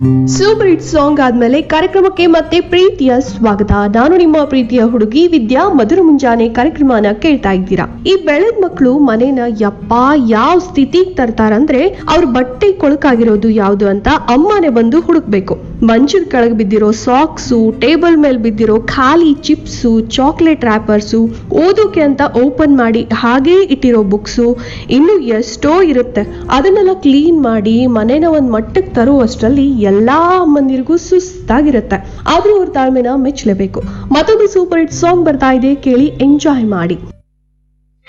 super hit song ಆದ್ಮೇಲೆ ಕಾರ್ಯಕ್ರಮಕ್ಕೆ ಮತ್ತೆ ಪ್ರೀತಿಯ ಸ್ವಾಗತ ನಾನು ನಿಮ್ಮ ಪ್ರೀತಿಯ ಹುಡುಗಿ ವಿದ್ಯಾ ಮಧುರ ಮುಂಜಾನೆ ಕಾರ್ಯಕ್ರಮನ ಕೇಳ್ತಾ ಇದ್ದೀರಾ ಈ ಬೆಳೆದ ಮಕ್ಕಳು ಮನೇನ ಯಪ್ಪ ಯಾವ ಸ್ಥಿತಿಗೆ ತರ್ತಾರಂದ್ರೆ ಅವ್ರ ಬಟ್ಟೆ ಕೊಳಕಾಗಿರೋದು ಯಾವ್ದು ಅಂತ ಅಮ್ಮನೇ ಬಂದು ಹುಡುಕ್ಬೇಕು ಮಂಚದ ಕೆಳಗೆ ಬಿದ್ದಿರೋ ಸಾಕ್ಸು ಟೇಬಲ್ ಮೇಲೆ ಬಿದ್ದಿರೋ ಖಾಲಿ ಚಿಪ್ಸು ಚಾಕ್ಲೇಟ್ ರ್ಯಾಪರ್ಸು ಓದೋಕೆ ಅಂತ ಓಪನ್ ಮಾಡಿ ಹಾಗೇ ಇಟ್ಟಿರೋ ಬುಕ್ಸು ಇನ್ನು ಎಷ್ಟೋ ಇರುತ್ತೆ ಅದನ್ನೆಲ್ಲ ಕ್ಲೀನ್ ಮಾಡಿ ಮನೇನ ಒಂದ್ ಮಟ್ಟಕ್ಕೆ ತರುವಷ್ಟರಲ್ಲಿ ಎಲ್ಲಾ ಅಮ್ಮಂದಿರಿಗೂ ಸುಸ್ತಾಗಿರುತ್ತೆ ಆದ್ರೂ ಅವ್ರ ತಾಳ್ಮೆನ ಮೆಚ್ಚಲೇಬೇಕು ಮತ್ತೊಂದು ಸೂಪರ್ ಹಿಟ್ ಸಾಂಗ್ ಬರ್ತಾ ಇದೆ ಕೇಳಿ ಎಂಜಾಯ್ ಮಾಡಿ